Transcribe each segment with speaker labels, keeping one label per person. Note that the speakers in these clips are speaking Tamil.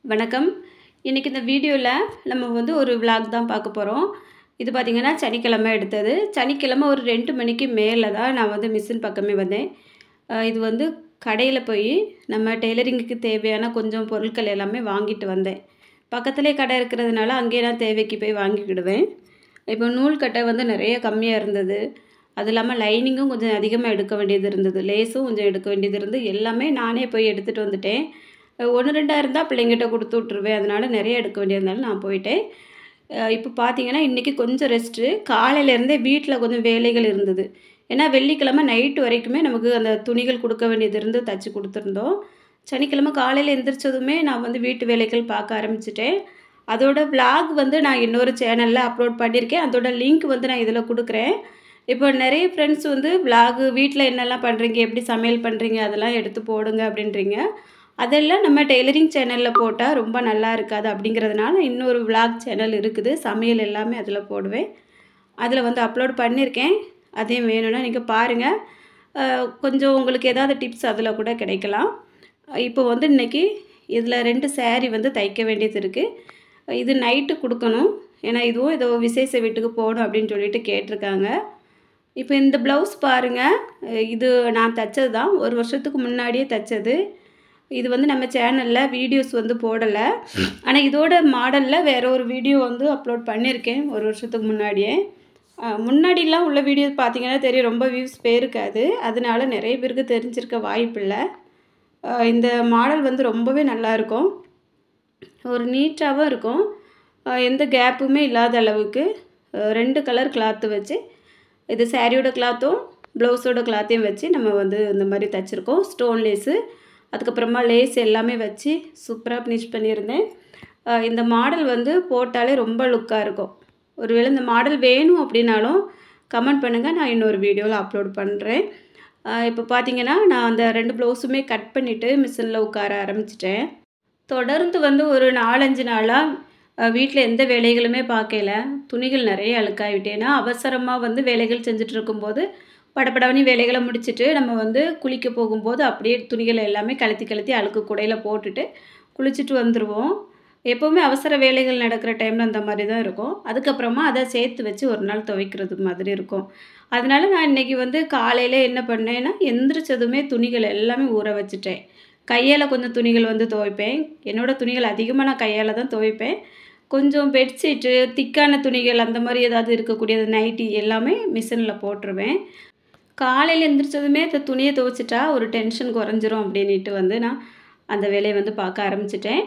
Speaker 1: வணக்கம் இன்றைக்கி இந்த வீடியோவில் நம்ம வந்து ஒரு விலாக் தான் பார்க்க போகிறோம் இது பார்த்திங்கன்னா சனிக்கிழமை எடுத்தது சனிக்கிழமை ஒரு ரெண்டு மணிக்கு மேலே தான் நான் வந்து மிஷின் பக்கமே வந்தேன் அஹ் இது வந்து கடையில் போய் நம்ம டெய்லரிங்குக்கு தேவையான கொஞ்சம் பொருட்கள் எல்லாமே வாங்கிட்டு வந்தேன் பக்கத்துலேயே கடை இருக்கிறதுனால அங்கேயே நான் தேவைக்கு போய் வாங்கிக்கிடுவேன் இப்போ நூல் கட்டை வந்து நிறைய கம்மியாக இருந்தது அது இல்லாமல் லைனிங்கும் கொஞ்சம் அதிகமாக எடுக்க வேண்டியது இருந்தது லேஸும் கொஞ்சம் எடுக்க வேண்டியது இருந்து எல்லாமே நானே போய் எடுத்துகிட்டு வந்துட்டேன் ஒன்று ரெண்டாக இருந்தால் பிள்ளைங்கிட்ட கொடுத்து விட்ருவேன் அதனால் நிறைய எடுக்க வேண்டியதுனால நான் போயிட்டேன் அஹ் இப்போ பார்த்தீங்கன்னா இன்றைக்கி கொஞ்சம் ரெஸ்ட்டு காலையிலேருந்தே வீட்டில் கொஞ்சம் வேலைகள் இருந்தது ஏன்னா வெள்ளிக்கிழமை நைட்டு வரைக்குமே நமக்கு அந்த துணிகள் கொடுக்க வேண்டியது இருந்து தச்சு கொடுத்துருந்தோம் சனிக்கிழமை காலையில் எந்திரிச்சதுமே நான் வந்து வீட்டு வேலைகள் பார்க்க ஆரம்பிச்சிட்டேன் அதோட vlog வந்து நான் இன்னொரு சேனலில் அப்லோட் பண்ணியிருக்கேன் அதோட லிங்க் வந்து நான் இதில் கொடுக்குறேன் இப்போ நிறைய ஃப்ரெண்ட்ஸ் வந்து vlog வீட்டில் என்னெல்லாம் பண்ணுறீங்க எப்படி சமையல் பண்ணுறீங்க அதெல்லாம் எடுத்து போடுங்க அப்படின்றீங்க அதெல்லாம் நம்ம டெய்லரிங் சேனலில் போட்டால் ரொம்ப நல்லா இருக்காது அப்படிங்கிறதுனால இன்னொரு vlog சேனல் இருக்குது சமையல் எல்லாமே அதில் போடுவேன் அதில் வந்து அப்லோட் பண்ணியிருக்கேன் அதையும் வேணும்னா நீங்கள் பாருங்கள் அஹ் கொஞ்சம் உங்களுக்கு ஏதாவது டிப்ஸ் அதில் கூட கிடைக்கலாம் இப்போ வந்து இன்றைக்கி இதில் ரெண்டு saree வந்து தைக்க வேண்டியது இருக்குது இது நைட்டு கொடுக்கணும் ஏன்னா இதுவும் ஏதோ விசேஷ வீட்டுக்கு போகணும் அப்படின்னு சொல்லிட்டு கேட்டிருக்காங்க இப்போ இந்த ப்ளவுஸ் பாருங்கள் இது நான் தைச்சது தான் ஒரு வருஷத்துக்கு முன்னாடியே தைச்சது இது வந்து நம்ம சேனலில் வீடியோஸ் வந்து போடலை ஆனால் இதோட மாடலில் வேற ஒரு வீடியோ வந்து அப்லோட் பண்ணியிருக்கேன் ஒரு வருஷத்துக்கு முன்னாடியே அஹ் முன்னாடிலாம் உள்ள வீடியோ பார்த்தீங்கன்னா தெரியும் ரொம்ப வியூஸ் போயிருக்காது அதனால நிறைய பேருக்கு தெரிஞ்சிருக்க வாய்ப்பில்லை அஹ் இந்த மாடல் வந்து ரொம்பவே நல்லா இருக்கும் ஒரு நீட்டாகவும் இருக்கும் அஹ் எந்த கேப்புமே இல்லாத அளவுக்கு அஹ் ரெண்டு கலர் கிளாத்து வச்சு இது சாரியோட கிளாத்தும் ப்ளவுஸோட கிளாத்தையும் வச்சு நம்ம வந்து இந்த மாதிரி தைச்சிருக்கோம் ஸ்டோன் லேஸு அதுக்கப்புறமா லேஸ் எல்லாமே வச்சு சூப்பராக ஃபினிஷ் பண்ணியிருந்தேன் அஹ் இந்த மாடல் வந்து போட்டாலே ரொம்ப லுக்காக இருக்கும் ஒருவேளை இந்த மாடல் வேணும் அப்படின்னாலும் கமெண்ட் பண்ணுங்கள் நான் இன்னொரு வீடியோவில் அப்லோட் பண்ணுறேன் இப்போ பார்த்தீங்கன்னா நான் அந்த ரெண்டு ப்ளவுஸுமே கட் பண்ணிவிட்டு மிஷினில் உட்கார ஆரம்பிச்சிட்டேன் தொடர்ந்து வந்து ஒரு நாலஞ்சு நாளாக வீட்டில் எந்த வேலைகளுமே பார்க்கல துணிகள் நிறைய அழுக்காகிவிட்டேன்னா அவசரமாக வந்து வேலைகள் செஞ்சுட்டு இருக்கும்போது படபடவனி வேலைகளை முடிச்சுட்டு நம்ம வந்து குளிக்க போகும்போது அப்படியே துணிகளை எல்லாமே கழுத்தி கழுத்தி அழுக்கு குடையில் போட்டுட்டு குளிச்சுட்டு வந்துடுவோம் எப்போவுமே அவசர வேலைகள் நடக்கிற டைமில் அந்த மாதிரி தான் இருக்கும் அதுக்கப்புறமா அதை சேர்த்து வச்சு ஒரு நாள் துவைக்கிறது மாதிரி இருக்கும் அதனால நான் இன்றைக்கி வந்து காலையில் என்ன பண்ணேன்னா எந்திரிச்சதுமே துணிகள் எல்லாமே ஊற வச்சுட்டேன் கையால் கொஞ்சம் துணிகள் வந்து துவைப்பேன் என்னோடய துணிகள் அதிகமாக நான் கையால் தான் துவைப்பேன் கொஞ்சம் பெட்ஷீட்டு திக்கான துணிகள் அந்த மாதிரி ஏதாவது இருக்கக்கூடியது நைட்டி எல்லாமே மிஷினில் போட்டுருவேன் காலையில் எந்திரிச்சதுமே இந்த துணியை துவைச்சிட்டா ஒரு டென்ஷன் குறைஞ்சிரும் அப்படின்ட்டு வந்து நான் அந்த வேலையை வந்து பார்க்க ஆரம்பிச்சிட்டேன்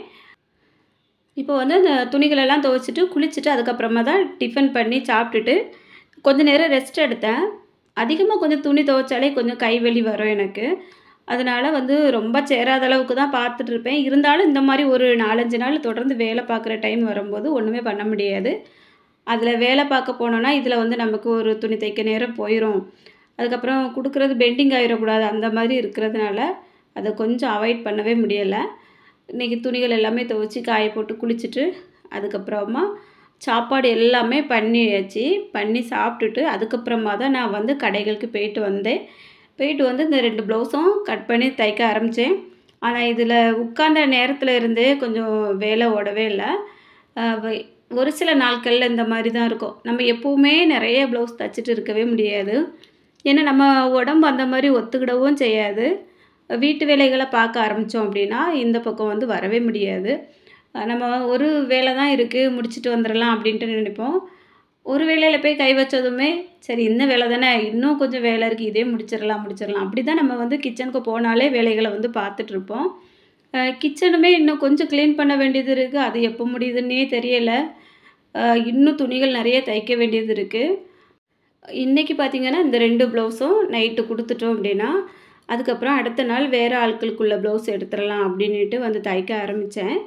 Speaker 1: இப்போ வந்து அந்த துணிகளெல்லாம் துவைச்சிட்டு குளிச்சுட்டு அதுக்கப்புறமா தான் டிஃபன் பண்ணி சாப்பிட்டுட்டு கொஞ்ச நேரம் ரெஸ்ட் எடுத்தேன் அதிகமாக கொஞ்சம் துணி துவைச்சாலே கொஞ்சம் கைவலி வரும் எனக்கு அதனால் வந்து ரொம்ப சேராத அளவுக்கு தான் பார்த்துட்டு இருப்பேன் இருந்தாலும் இந்த மாதிரி ஒரு நாலஞ்சு நாள் தொடர்ந்து வேலை பார்க்குற டைம் வரும்போது ஒன்றுமே பண்ண முடியாது அதில் வேலை பார்க்க போனோன்னா இதில் வந்து நமக்கு ஒரு துணி தைக்க நேரம் போயிடும் அதுக்கப்புறம் கொடுக்குறது பெண்டிங் ஆகிடக்கூடாது அந்த மாதிரி இருக்கிறதுனால அதை கொஞ்சம் அவாய்ட் பண்ணவே முடியலை இன்றைக்கி துணிகள் எல்லாமே துவைச்சி காய போட்டு குளிச்சுட்டு அதுக்கப்புறமா சாப்பாடு எல்லாமே பண்ணியாச்சு பண்ணி சாப்பிட்டுட்டு அதுக்கப்புறமா தான் நான் வந்து கடைகளுக்கு போயிட்டு வந்தேன் போயிட்டு வந்து இந்த ரெண்டு ப்ளவுஸும் கட் பண்ணி தைக்க ஆரம்பித்தேன் ஆனால் இதில் உட்கார்ந்த நேரத்தில் இருந்தே கொஞ்சம் வேலை ஓடவே இல்லை அஹ் வை- ஒரு சில நாட்களில் இந்த மாதிரி தான் இருக்கும் நம்ம எப்போவுமே நிறைய ப்ளவுஸ் தைச்சிட்டு இருக்கவே முடியாது ஏன்னா நம்ம உடம்பு அந்த மாதிரி ஒத்துக்கிடவும் செய்யாது வீட்டு வேலைகளை பார்க்க ஆரம்பித்தோம் அப்படின்னா இந்த பக்கம் வந்து வரவே முடியாது அஹ் நம்ம ஒரு வேலை தான் இருக்குது முடிச்சுட்டு வந்துடலாம் அப்படின்ட்டு நினைப்போம் ஒரு வேலையில் போய் கை வச்சதுமே சரி இந்த வேலை தானே இன்னும் கொஞ்சம் வேலை இருக்குது இதே முடிச்சிடலாம் முடிச்சிடலாம் அப்படி தான் நம்ம வந்து கிச்சனுக்கு போனாலே வேலைகளை வந்து பார்த்துட்ருப்போம் கிச்சனுமே இன்னும் கொஞ்சம் க்ளீன் பண்ண வேண்டியது இருக்குது அது எப்போ முடியுதுன்னே தெரியலை அஹ் இன்னும் துணிகள் நிறைய தைக்க வேண்டியது இருக்குது இன்றைக்கி பார்த்தீங்கன்னா இந்த ரெண்டு ப்ளவுஸும் நைட்டு கொடுத்துட்டோம் அப்படின்னா அதுக்கப்புறம் அடுத்த நாள் வேறு ஆட்களுக்குள்ள ப்ளவுஸ் எடுத்துடலாம் அப்படின்ட்டு வந்து தைக்க ஆரம்பித்தேன்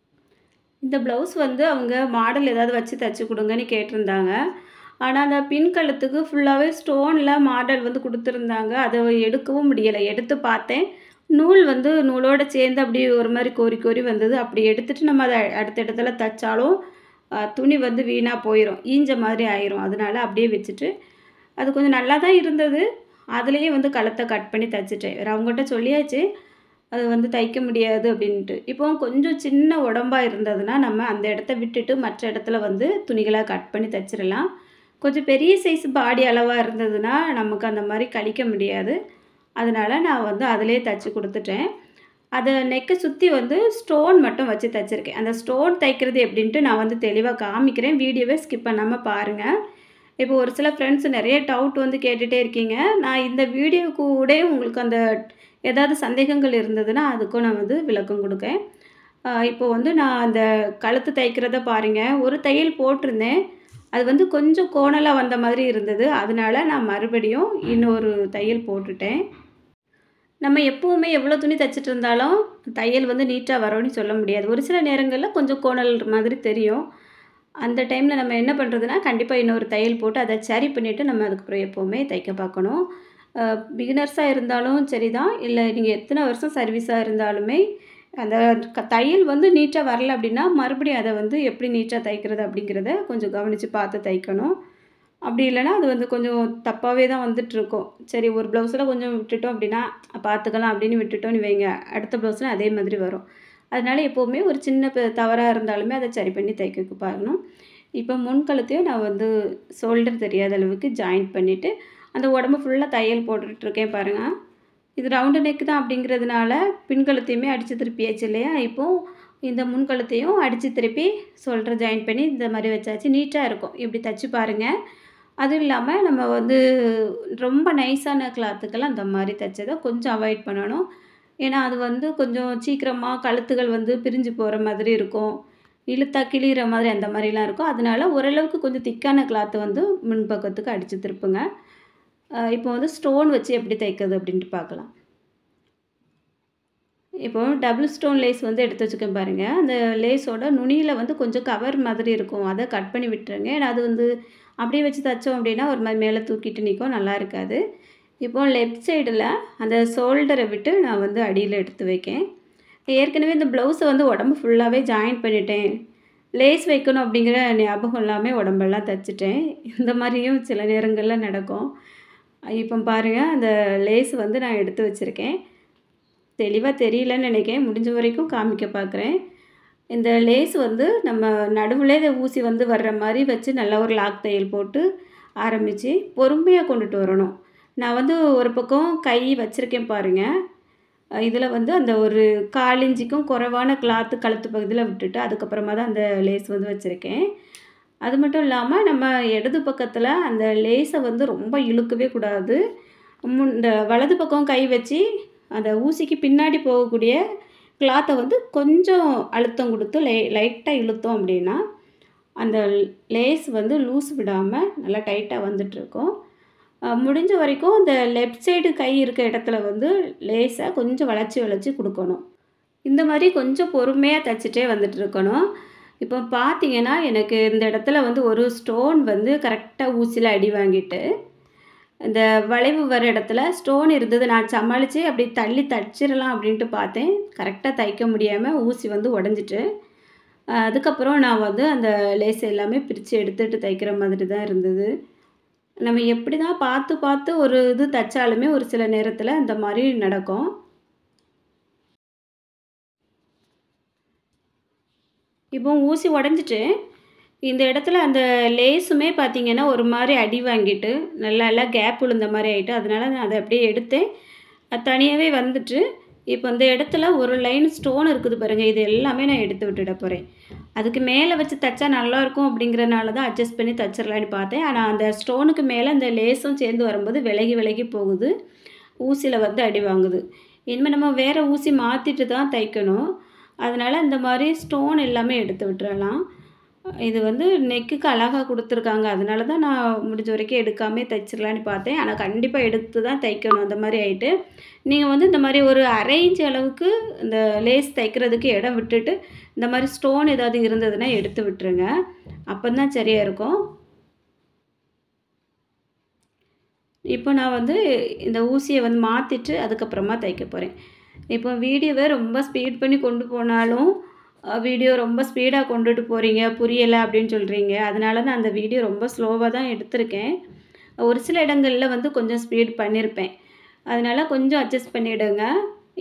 Speaker 1: இந்த ப்ளவுஸ் வந்து அவங்க மாடல் ஏதாவது வச்சு தைச்சி கொடுங்கன்னு கேட்டிருந்தாங்க ஆனால் அந்த பின் கழுத்துக்கு ஃபுல்லாகவே ஸ்டோனில் மாடல் வந்து கொடுத்துருந்தாங்க அதை எடுக்கவும் முடியலை எடுத்து பார்த்தேன் நூல் வந்து நூலோட சேர்ந்து அப்படியே ஒரு மாதிரி கோரி கோரி வந்தது அப்படி எடுத்துட்டு நம்ம அதை அடுத்த இடத்துல தைச்சாலும் அஹ், துணி வந்து வீணாக போயிடும் ஈஞ்ச மாதிரி ஆயிரும் அதனால அப்படியே வச்சுட்டு அது கொஞ்சம் நல்லா தான் இருந்தது அதுலேயே வந்து கழுத்தை கட் பண்ணி தைச்சிட்டேன் வேறு அவங்ககிட்ட சொல்லியாச்சு அது வந்து தைக்க முடியாது அப்படின்ட்டு இப்போ கொஞ்சம் சின்ன உடம்பா இருந்ததுன்னா நம்ம அந்த இடத்த விட்டுட்டு மற்ற இடத்துல வந்து துணிகளாக கட் பண்ணி தைச்சிடலாம் கொஞ்சம் பெரிய சைஸ் பாடி அளவாக இருந்ததுன்னா நமக்கு அந்த மாதிரி கழிக்க முடியாது அதனால் நான் வந்து அதிலே தைச்சி கொடுத்துட்டேன் அதை நெக்கை சுற்றி வந்து ஸ்டோன் மட்டும் வச்சு தைச்சிருக்கேன் அந்த ஸ்டோன் தைக்கிறது எப்படின்ட்டு நான் வந்து தெளிவாக காமிக்கிறேன் வீடியோவே ஸ்கிப் பண்ணாமல் பாருங்கள் இப்போ ஒரு சில ஃப்ரெண்ட்ஸ் நிறைய டவுட் வந்து கேட்டுகிட்டே இருக்கீங்க நான் இந்த வீடியோ கூட உங்களுக்கு அந்த ஏதாவது சந்தேகங்கள் இருந்ததுன்னா அதுக்கும் நான் வந்து விளக்கம் கொடுக்கேன் இப்போ வந்து நான் அந்த கழுத்து தைக்கிறத பாருங்கள் ஒரு தையல் போட்டிருந்தேன் அது வந்து கொஞ்சம் கோணலாக வந்த மாதிரி இருந்தது அதனால நான் மறுபடியும் இன்னொரு தையல் போட்டுட்டேன் நம்ம எப்போவுமே எவ்வளோ துணி தைச்சிட்டு இருந்தாலும் தையல் வந்து நீட்டாக வரும்னு சொல்ல முடியாது ஒரு சில நேரங்களில் கொஞ்சம் கோணல் மாதிரி தெரியும் அந்த டைமில் நம்ம என்ன பண்ணுறதுனா கண்டிப்பாக இன்னொரு தையல் போட்டு அதை சரி பண்ணிவிட்டு நம்ம அதுக்கப்புறம் எப்போவுமே தைக்க பார்க்கணும் பிகினர்ஸாக இருந்தாலும் சரி தான் இல்லை நீங்கள் எத்தனை வருஷம் சர்வீஸாக இருந்தாலுமே அந்த க தையல் வந்து நீட்டாக வரல அப்படின்னா மறுபடியும் அதை வந்து எப்படி நீட்டாக தைக்கிறது அப்படிங்கிறத கொஞ்சம் கவனித்து பார்த்து தைக்கணும் அப்படி இல்லைன்னா அது வந்து கொஞ்சம் தப்பாகவே தான் வந்துட்டுருக்கும் சரி ஒரு ப்ளவுஸில் கொஞ்சம் விட்டுட்டோம் அப்படின்னா பார்த்துக்கலாம் அப்படின்னு விட்டுட்டோம்னு வைங்க அடுத்த ப்ளவுஸில் அதே மாதிரி வரும் அதனால எப்போவுமே ஒரு சின்ன தவறாக இருந்தாலுமே அதை சரி பண்ணி தைக்க பாருணும் இப்போ முன்கழுத்தையும் நான் வந்து ஷோல்டர் தெரியாத அளவுக்கு ஜாயிண்ட் பண்ணிவிட்டு அந்த உடம்பு ஃபுல்லாக தையல் போட்டுட்ருக்கேன் பாருங்கள் இது ரவுண்டு நெக் தான் அப்படிங்கிறதுனால பின்கழுத்தையுமே அடித்து திருப்பியாச்சு இல்லையா இப்போது இந்த முன்கழுத்தையும் அடித்து திருப்பி ஷோல்டர் ஜாயின் பண்ணி இந்த மாதிரி வச்சாச்சு நீட்டாக இருக்கும் இப்படி தைச்சி பாருங்கள் அதுவும் இல்லாமல் நம்ம வந்து ரொம்ப நைஸான கிளாத்துக்கெல்லாம் அந்த மாதிரி தைச்சதை கொஞ்சம் அவாய்ட் பண்ணணும் ஏன்னா அது வந்து கொஞ்சம் சீக்கிரமாக கழுத்துகள் வந்து பிரிஞ்சு போகிற மாதிரி இருக்கும் இழுத்தா கிழிகிற மாதிரி அந்த மாதிரிலாம் இருக்கும் அதனால ஓரளவுக்கு கொஞ்சம் திக்கான கிளாத்து வந்து முன்பக்கத்துக்கு அடித்து திருப்புங்க இப்போ வந்து ஸ்டோன் வச்சு எப்படி தைக்கிறது அப்படின்ட்டு பார்க்கலாம் இப்போ டபுள் ஸ்டோன் லேஸ் வந்து எடுத்து வச்சுக்கேன் பாருங்கள் அந்த லேஸோட நுனியில் வந்து கொஞ்சம் கவர் மாதிரி இருக்கும் அதை கட் பண்ணி விட்டுருங்க ஏன்னா அது வந்து அப்படியே வச்சு தைச்சோம் அப்படின்னா ஒரு மாதிரி மேலே தூக்கிட்டு நிற்கும் நல்லா இருக்காது இப்போ லெஃப்ட் சைடில் அந்த ஷோல்டரை விட்டு நான் வந்து அடியில் எடுத்து வைக்கேன் ஏற்கனவே இந்த ப்ளவுஸை வந்து உடம்பு ஃபுல்லாகவே ஜாயின் பண்ணிட்டேன் லேஸ் வைக்கணும் அப்படிங்கிற ஞாபகம் இல்லாமல் உடம்பெல்லாம் தைச்சிட்டேன் இந்த மாதிரியும் சில நேரங்களில் நடக்கும் இப்போ பாருங்கள் அந்த லேஸ் வந்து நான் எடுத்து வச்சுருக்கேன் தெளிவாக தெரியலன்னு நினைக்கிறேன் முடிஞ்ச வரைக்கும் காமிக்க பார்க்குறேன் இந்த லேஸ் வந்து நம்ம நடுவில் இதை ஊசி வந்து வர்ற மாதிரி வச்சு நல்லா ஒரு லாக் தையல் போட்டு ஆரம்பித்து பொறுமையாக கொண்டுட்டு வரணும் நான் வந்து ஒரு பக்கம் கை வச்சுருக்கேன் பாருங்கள் இதில் வந்து அந்த ஒரு காலிஞ்சிக்கும் குறைவான கிளாத்து கழுத்து பகுதியில் விட்டுட்டு அதுக்கப்புறமா தான் அந்த லேஸ் வந்து வச்சுருக்கேன் அது மட்டும் இல்லாமல் நம்ம இடது பக்கத்தில் அந்த லேஸை வந்து ரொம்ப இழுக்கவே கூடாது முன் இந்த வலது பக்கம் கை வச்சு அந்த ஊசிக்கு பின்னாடி போகக்கூடிய கிளாத்தை வந்து கொஞ்சம் அழுத்தம் கொடுத்து லை லைட்டாக இழுத்தோம் அப்படின்னா அந்த லேஸ் வந்து லூஸ் விடாமல் நல்லா டைட்டாக வந்துட்டுருக்கும் முடிஞ்ச வரைக்கும் இந்த லெஃப்ட் சைடு கை இருக்க இடத்துல வந்து லேஸை கொஞ்சம் வளைச்சி வளைச்சி கொடுக்கணும் இந்த மாதிரி கொஞ்சம் பொறுமையாக தைச்சிட்டே வந்துட்டு இருக்கணும் இப்போ பார்த்தீங்கன்னா எனக்கு இந்த இடத்துல வந்து ஒரு ஸ்டோன் வந்து கரெக்டாக ஊசியில் அடி வாங்கிட்டு இந்த வளைவு வர இடத்துல ஸ்டோன் இருந்தது நான் சமாளித்து அப்படி தள்ளி தச்சிடலாம் அப்படின்ட்டு பார்த்தேன் கரெக்டாக தைக்க முடியாமல் ஊசி வந்து உடஞ்சிட்டு அதுக்கப்புறம் நான் வந்து அந்த லேஸ் எல்லாமே பிரித்து எடுத்துகிட்டு தைக்கிற மாதிரி தான் இருந்தது நம்ம எப்படி தான் பார்த்து பார்த்து ஒரு இது தைச்சாலுமே ஒரு சில நேரத்தில் இந்த மாதிரி நடக்கும் இப்போ ஊசி உடஞ்சிட்டு இந்த இடத்துல அந்த லேஸுமே பார்த்திங்கன்னா ஒரு மாதிரி அடி வாங்கிட்டு நல்லா எல்லாம் கேப் விழுந்த மாதிரி ஆகிட்டு அதனால நான் அதை அப்படியே எடுத்தேன் அது தனியாகவே வந்துட்டு இப்போ இந்த இடத்துல ஒரு லைன் ஸ்டோன் இருக்குது பாருங்கள் இது எல்லாமே நான் எடுத்து விட்டுட போகிறேன் அதுக்கு மேலே வச்சு தைச்சா நல்லாயிருக்கும் அப்படிங்கிறனால தான் அட்ஜஸ்ட் பண்ணி தைச்சிடலான்னு பார்த்தேன் ஆனால் அந்த ஸ்டோனுக்கு மேலே அந்த லேஸும் சேர்ந்து வரும்போது விலகி விலகி போகுது ஊசியில் வந்து அடி வாங்குது இனிமேல் நம்ம வேறு ஊசி மாற்றிட்டு தான் தைக்கணும் அதனால் இந்த மாதிரி ஸ்டோன் எல்லாமே எடுத்து விட்டுறலாம் இது வந்து நெக்குக்கு அழகாக கொடுத்துருக்காங்க அதனால தான் நான் முடிஞ்ச வரைக்கும் எடுக்காமே தைச்சிடலான்னு பார்த்தேன் ஆனால் கண்டிப்பாக எடுத்து தான் தைக்கணும் அந்த மாதிரி ஆகிட்டு நீங்கள் வந்து இந்த மாதிரி ஒரு அரை இன்ச் அளவுக்கு இந்த லேஸ் தைக்கிறதுக்கு இடம் விட்டுட்டு இந்த மாதிரி ஸ்டோன் ஏதாவது இருந்ததுன்னா எடுத்து விட்டுருங்க அப்போ தான் சரியாக இருக்கும் இப்போ நான் வந்து இந்த ஊசியை வந்து மாற்றிட்டு அதுக்கப்புறமா தைக்க போகிறேன் இப்போ வீடியோவை ரொம்ப ஸ்பீட் பண்ணி கொண்டு போனாலும் வீடியோ ரொம்ப ஸ்பீடாக கொண்டுட்டு போகிறீங்க புரியலை அப்படின்னு சொல்கிறீங்க அதனால தான் அந்த வீடியோ ரொம்ப ஸ்லோவாக தான் எடுத்திருக்கேன் ஒரு சில இடங்களில் வந்து கொஞ்சம் ஸ்பீட் பண்ணியிருப்பேன் அதனால் கொஞ்சம் அட்ஜஸ்ட் பண்ணிவிடுங்க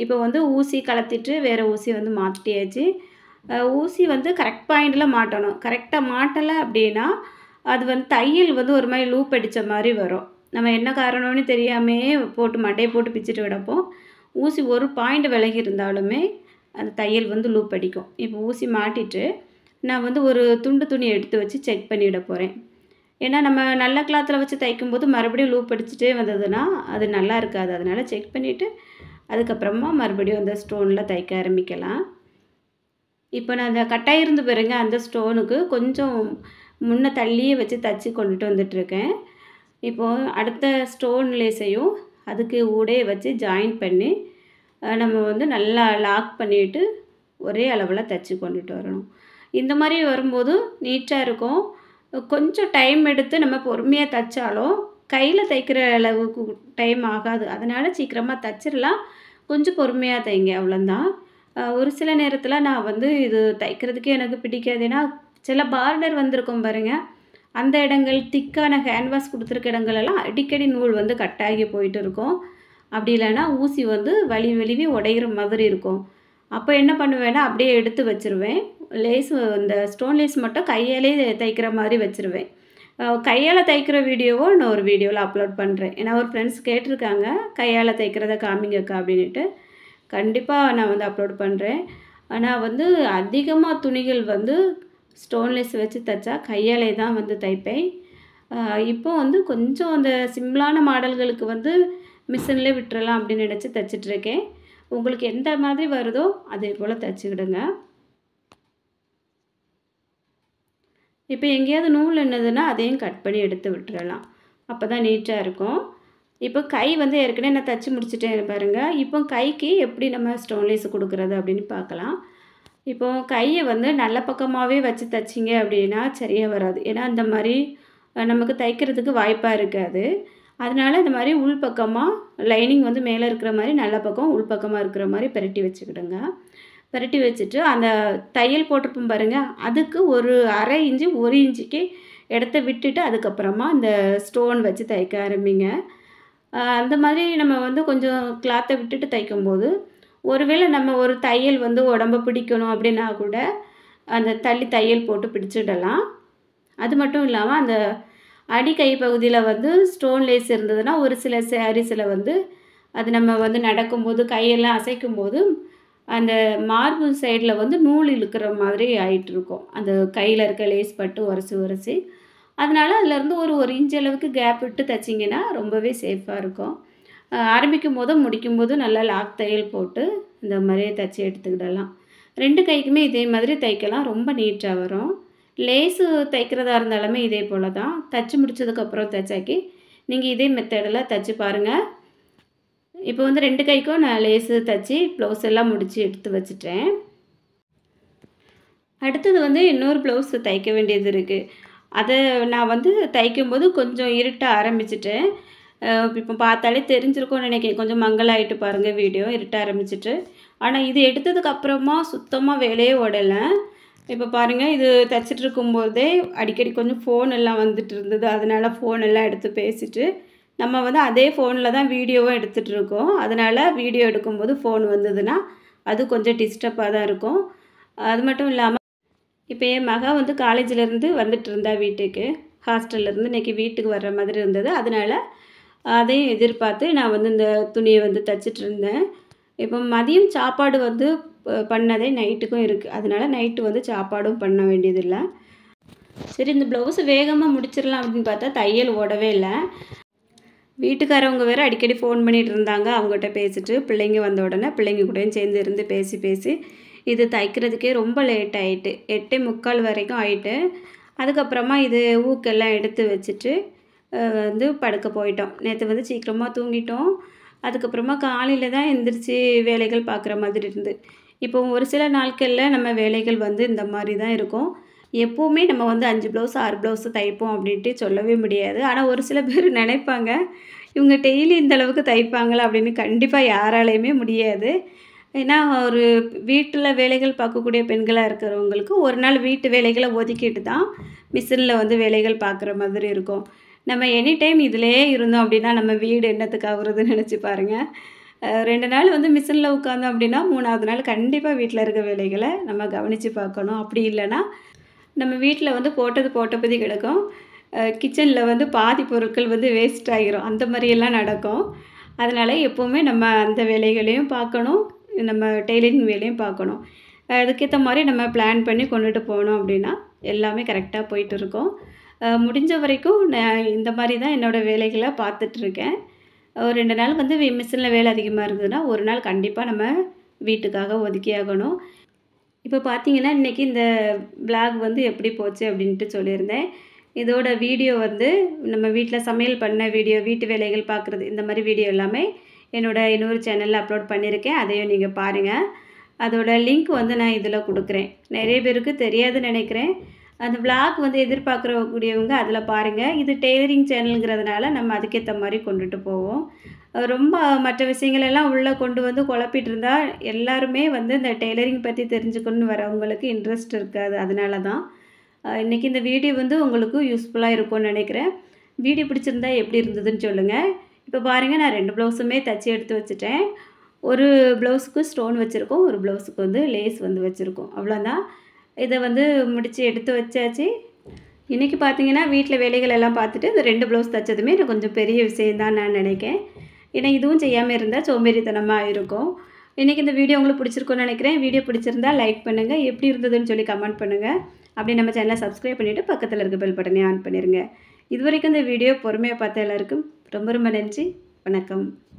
Speaker 1: இப்போ வந்து ஊசி கலத்திட்டு வேறு ஊசி வந்து மாட்டியாச்சு அஹ் ஊசி வந்து கரெக்ட் பாயிண்டில் மாட்டணும் கரெக்டாக மாட்டலை அப்படின்னா அது வந்து தையல் வந்து ஒரு மாதிரி லூப் அடித்த மாதிரி வரும் நம்ம என்ன காரணம்னு தெரியாமே போட்டு மட்டையை போட்டு பிச்சுட்டு கிடப்போம் ஊசி ஒரு பாயிண்ட் விலகி இருந்தாலுமே அந்த தையல் வந்து லூப் அடிக்கும் இப்போ ஊசி மாட்டிட்டு நான் வந்து ஒரு துண்டு துணி எடுத்து வச்சு செக் பண்ணிவிட போகிறேன் ஏன்னா நம்ம நல்ல கிளாத்தில் வச்சு தைக்கும்போது மறுபடியும் லூப் அடிச்சுட்டே வந்ததுன்னா அது நல்லா இருக்காது அதனால் செக் பண்ணிவிட்டு அதுக்கப்புறமா மறுபடியும் அந்த ஸ்டோனில் தைக்க ஆரம்பிக்கலாம் இப்போ நான் அந்த கட்டாய் இருந்து பாருங்க அந்த ஸ்டோனுக்கு கொஞ்சம் முன்ன தள்ளியே வச்சு தச்சு கொண்டுட்டு வந்துட்டுருக்கேன் இப்போது அடுத்த ஸ்டோன் லேஸையும் அதுக்கு ஊடே வச்சு ஜாயின் பண்ணி அஹ், நம்ம வந்து நல்லா லாக் பண்ணிவிட்டு ஒரே அளவில் தச்சு கொண்டுட்டு வரணும் இந்த மாதிரி வரும்போது நீட்டாக இருக்கும் கொஞ்சம் டைம் எடுத்து நம்ம பொறுமையாக தைச்சாலும் கையில் தைக்கிற அளவுக்கு டைம் ஆகாது அதனால் சீக்கிரமாக தச்சிடலாம் கொஞ்சம் பொறுமையாக தைங்க அவ்வளோதான் அஹ் ஒரு சில நேரத்தில் நான் வந்து இது தைக்கிறதுக்கே எனக்கு பிடிக்காது ஏன்னா சில பார்டர் வந்திருக்கும் பாருங்க அந்த இடங்கள் திக்கான கேன்வாஸ் கொடுத்துருக்க இடங்கள் எல்லாம் அடிக்கடி நூல் வந்து கட்டாகி போயிட்டு இருக்கும் அப்படி இல்லைன்னா ஊசி வந்து வலி வலிவி உடையிற மாதிரி இருக்கும் அப்போ என்ன பண்ணுவேன்னா அப்படியே எடுத்து வச்சிருவேன் லேஸ் இந்த ஸ்டோன் லேஸ் மட்டும் கையாலே தைக்கிற மாதிரி வச்சிருவேன் அஹ் கையால் தைக்கிற வீடியோவோ நான் ஒரு வீடியோவில் அப்லோட் பண்ணுறேன் ஏன்னா ஒரு ஃப்ரெண்ட்ஸ் கேட்டிருக்காங்க கையால் தைக்கிறத காமிங்கக்கா அப்படின்ட்டு கண்டிப்பாக நான் வந்து அப்லோட் பண்ணுறேன் ஆனால் வந்து அதிகமாக துணிகள் வந்து ஸ்டோன்லெஸ் வச்சு தைச்சா கையாலே தான் வந்து தைப்பேன் ஆஹ் இப்போ வந்து கொஞ்சம் அந்த சிம்பிளான மாடல்களுக்கு வந்து மிஷினில் விட்டுறலாம் அப்படின்னு நினச்சி தைச்சிட்ருக்கேன் உங்களுக்கு எந்த மாதிரி வருதோ அதே போல் தைச்சிக்கிடுங்க இப்போ எங்கேயாவது நூல் என்னதுன்னா அதையும் கட் பண்ணி எடுத்து விட்டுறலாம் அப்போ தான் நீட்டாக இருக்கும் இப்போ கை வந்து ஏற்கனவே நான் தச்சு முடிச்சிட்டேன் பாருங்கள் இப்போ கைக்கு எப்படி நம்ம ஸ்டோன்லேஸ் கொடுக்குறது அப்படின்னு பார்க்கலாம் இப்போ கையை வந்து நல்ல பக்கமாகவே வச்சு தைச்சிங்க அப்படின்னா சரியாக வராது ஏன்னா அந்த மாதிரி அஹ், நமக்கு தைக்கிறதுக்கு வாய்ப்பாக இருக்காது அதனால இந்த மாதிரி உள் பக்கமாக லைனிங் வந்து மேலே இருக்கிற மாதிரி நல்ல பக்கம் உள் பக்கமாக இருக்கிற மாதிரி பெரட்டி வச்சுக்கிடுங்க பெரட்டி வச்சுட்டு அந்த தையல் போட்டிருப்போம் பாருங்க அதுக்கு ஒரு அரை இன்ச்சு ஒரு இன்ச்சுக்கு இடத்த விட்டுட்டு அதுக்கப்புறமா அந்த ஸ்டோன் வச்சு தைக்க ஆரம்பிங்க ஆஹ் அந்த மாதிரி நம்ம வந்து கொஞ்சம் கிளாத்தை விட்டுட்டு தைக்கும்போது ஒருவேளை நம்ம ஒரு தையல் வந்து உடம்ப பிடிக்கணும் அப்படின்னா கூட அந்த தள்ளி தையல் போட்டு பிடிச்சிடலாம் அது மட்டும் இல்லாமல் அந்த அடி கை பகுதியில் வந்து ஸ்டோன் லேஸ் இருந்ததுன்னா ஒரு சில சாரீஸில் வந்து அது நம்ம வந்து நடக்கும்போது கையெல்லாம் அசைக்கும் போது அந்த மார்பு சைடில் வந்து நூல் இழுக்கிற மாதிரி ஆயிட்டு இருக்கும் அந்த கையில் இருக்க லேஸ் பட்டு உரசி உரசி அதனால அதுலேருந்து ஒரு ஒரு இன்ச் அளவுக்கு கேப் விட்டு தைச்சிங்கன்னா ரொம்பவே சேஃபாக இருக்கும் அஹ் ஆரம்பிக்கும் போதும் முடிக்கும் போதும் நல்லா லாக் தையல் போட்டு இந்த மாதிரியே தைச்சி எடுத்துக்கிடலாம் ரெண்டு கைக்குமே இதே மாதிரி தைக்கலாம் ரொம்ப நீட்டாக வரும் லேஸு தைக்கிறதா இருந்தாலுமே இதே போல் தான் தைச்சி முடிச்சதுக்கப்புறம் தைச்சாக்கி நீங்கள் இதே மெத்தடில் தைச்சி பாருங்கள் இப்போ வந்து ரெண்டு கைக்கும் நான் லேஸு தைச்சி ப்ளவுஸ் எல்லாம் முடித்து எடுத்து வச்சிட்டேன் அடுத்தது வந்து இன்னொரு ப்ளவுஸ் தைக்க வேண்டியது இருக்குது அதை நான் வந்து தைக்கும்போது கொஞ்சம் இருட்ட ஆரம்பிச்சிட்டேன் அஹ் இப்போ பார்த்தாலே தெரிஞ்சிருக்கும்னு நினைக்கிறேன் கொஞ்சம் மங்கலாயிட்டு பாருங்கள் வீடியோ இருட்ட ஆரம்பிச்சிட்டு ஆனால் இது எடுத்ததுக்கு அப்புறமா சுத்தமாக வேலையே ஓடலை இப்போ பாருங்கள் இது தைச்சிட்டு இருக்கும்போதே அடிக்கடி கொஞ்சம் ஃபோன் எல்லாம் வந்துட்டு இருந்தது அதனால ஃபோன் எல்லாம் எடுத்து பேசிட்டு நம்ம வந்து அதே ஃபோனில் தான் வீடியோவும் எடுத்துகிட்டு இருக்கோம் அதனால் வீடியோ எடுக்கும்போது ஃபோன் வந்ததுன்னா அது கொஞ்சம் டிஸ்டர்பாக தான் இருக்கும் அது மட்டும் இல்லாமல் இப்போ என் மக வந்து காலேஜிலேருந்து வந்துட்டு இருந்தா வீட்டுக்கு ஹாஸ்டல்லேருந்து இன்றைக்கி வீட்டுக்கு வர்ற மாதிரி இருந்தது அதனால் அதையும் எதிர்பார்த்து நான் வந்து இந்த துணியை வந்து தைச்சிட்டு இருந்தேன் இப்போ மதியம் சாப்பாடு வந்து ப- பண்ணதே நைட்டுக்கும் இருக்குது அதனால நைட்டு வந்து சாப்பாடும் பண்ண வேண்டியதில்லை சரி இந்த ப்ளவுஸ் வேகமாக முடிச்சிடலாம் அப்படின்னு பார்த்தா தையல் ஓடவே இல்லை வீட்டுக்காரவங்க வேறு அடிக்கடி ஃபோன் பண்ணிட்டு இருந்தாங்க அவங்ககிட்ட பேசிட்டு பிள்ளைங்க வந்த உடனே பிள்ளைங்க கூடயும் சேர்ந்து இருந்து பேசி பேசி இது தைக்கிறதுக்கே ரொம்ப லேட் ஆயிட்டு எட்டே முக்கால் வரைக்கும் ஆயிட்டு அதுக்கப்புறமா இது ஊக்கெல்லாம் எடுத்து வச்சுட்டு அஹ், வந்து படுக்க போயிட்டோம் நேற்று வந்து சீக்கிரமாக தூங்கிட்டோம் அதுக்கப்புறமா காலையில் தான் எந்திரிச்சு வேலைகள் பார்க்குற மாதிரி இருந்து இப்போ ஒரு சில நாட்களில் நம்ம வேலைகள் வந்து இந்த மாதிரி தான் இருக்கும் எப்போவுமே நம்ம வந்து அஞ்சு ப்ளவுஸ் ஆறு ப்ளவுஸு தைப்போம் அப்படின்ட்டு சொல்லவே முடியாது ஆனால் ஒரு சில பேர் நினைப்பாங்க இவங்க டெய்லி இந்த அளவுக்கு தைப்பாங்களா அப்படின்னு கண்டிப்பாக யாராலையுமே முடியாது ஏன்னா ஒரு வீட்டில் வேலைகள் பார்க்கக்கூடிய பெண்களாக இருக்கிறவங்களுக்கு ஒரு நாள் வீட்டு வேலைகளை ஒதுக்கிட்டு தான் மிஷினில் வந்து வேலைகள் பார்க்குற மாதிரி இருக்கும் நம்ம எனி டைம் இதிலே இருந்தோம் அப்படின்னா நம்ம வீடு என்னத்துக்கு ஆகுறதுன்னு நினச்சி பாருங்கள் அஹ் ரெண்டு நாள் வந்து மிஷினில் உட்காந்தோம் அப்படின்னா மூணாவது நாள் கண்டிப்பாக வீட்டில் இருக்க வேலைகளை நம்ம கவனித்து பார்க்கணும் அப்படி இல்லைன்னா நம்ம வீட்டில் வந்து போட்டது போட்டபடி கிடக்கும் கிச்சனில் வந்து பாதி பொருட்கள் வந்து வேஸ்ட் ஆகிரும் அந்த மாதிரியெல்லாம் நடக்கும் அதனால் எப்போவுமே நம்ம அந்த வேலைகளையும் பார்க்கணும் நம்ம டெய்லரிங் வேலையும் பார்க்கணும் அதுக்கேற்ற மாதிரி நம்ம பிளான் பண்ணி கொண்டுட்டு போனோம் அப்படின்னா எல்லாமே கரெக்டாக போயிட்டு இருக்கோம் அஹ் முடிஞ்ச வரைக்கும் நான் இந்த மாதிரி தான் என்னோடய வேலைகளை பார்த்துட்ருக்கேன் ஒரு ரெண்டு நாள் வந்து மிஷினில் வேலை அதிகமாக இருந்ததுன்னா ஒரு நாள் கண்டிப்பாக நம்ம வீட்டுக்காக ஒதுக்கி ஆகணும் இப்போ பார்த்தீங்கன்னா இன்றைக்கி இந்த பிளாக் வந்து எப்படி போச்சு அப்படின்ட்டு சொல்லியிருந்தேன் இதோட வீடியோ வந்து நம்ம வீட்டில் சமையல் பண்ண வீடியோ வீட்டு வேலைகள் பார்க்குறது இந்த மாதிரி வீடியோ எல்லாமே என்னோடய இன்னொரு சேனலில் அப்லோட் பண்ணியிருக்கேன் அதையும் நீங்கள் பாருங்கள் அதோட லிங்க் வந்து நான் இதில் கொடுக்குறேன் நிறைய பேருக்கு தெரியாதுன்னு நினைக்கிறேன் அந்த vlog வந்து எதிர்பார்க்குறக்கூடியவங்க அதில் பாருங்கள் இது டெய்லரிங் சேனலுங்கிறதுனால நம்ம அதுக்கேற்ற மாதிரி கொண்டுட்டு போவோம் அஹ் ரொம்ப மற்ற விஷயங்கள் எல்லாம் உள்ளே கொண்டு வந்து குழப்பிட்டு இருந்தால் எல்லாருமே வந்து இந்த டெய்லரிங் பற்றி தெரிஞ்சுக்கணும்னு வரவங்களுக்கு இன்ட்ரெஸ்ட் இருக்காது அதனால தான் அஹ் இன்னைக்கு இந்த வீடியோ வந்து உங்களுக்கு யூஸ்ஃபுல்லாக இருக்கும்னு நினைக்கிறேன் வீடியோ பிடிச்சிருந்தா எப்படி இருந்ததுன்னு சொல்லுங்கள் இப்போ பாருங்கள் நான் ரெண்டு ப்ளவுஸுமே தச்சு எடுத்து வச்சுட்டேன் ஒரு ப்ளவுஸுக்கு ஸ்டோன் வச்சுருக்கோம் ஒரு ப்ளவுஸுக்கு வந்து லேஸ் வந்து வச்சுருக்கோம் அவ்வளோதான் இதை வந்து முடித்து எடுத்து வச்சாச்சு இன்றைக்கி பார்த்தீங்கன்னா வீட்டில் வேலைகள் எல்லாம் பார்த்துட்டு இந்த ரெண்டு ப்ளவுஸ் தைச்சதுமே எனக்கு கொஞ்சம் பெரிய விஷயம்தான் நான் நினைக்கிறேன் ஏன்னா இதுவும் செய்யாமல் இருந்தால் சோம்பேறித்தனமாக இருக்கும் இன்றைக்கி இந்த வீடியோ உங்களுக்கு பிடிச்சிருக்கும்னு நினைக்கிறேன் வீடியோ பிடிச்சிருந்தா லைக் பண்ணுங்கள் எப்படி இருந்ததுன்னு சொல்லி கமெண்ட் பண்ணுங்கள் அப்படி நம்ம சேனலை சப்ஸ்கிரைப் பண்ணிவிட்டு பக்கத்தில் இருக்க பெல் பட்டனை ஆன் பண்ணிடுங்க இது வரைக்கும் இந்த வீடியோ பொறுமையாக பார்த்த எல்லாருக்கும் ரொம்ப ரொம்ப நன்றி வணக்கம்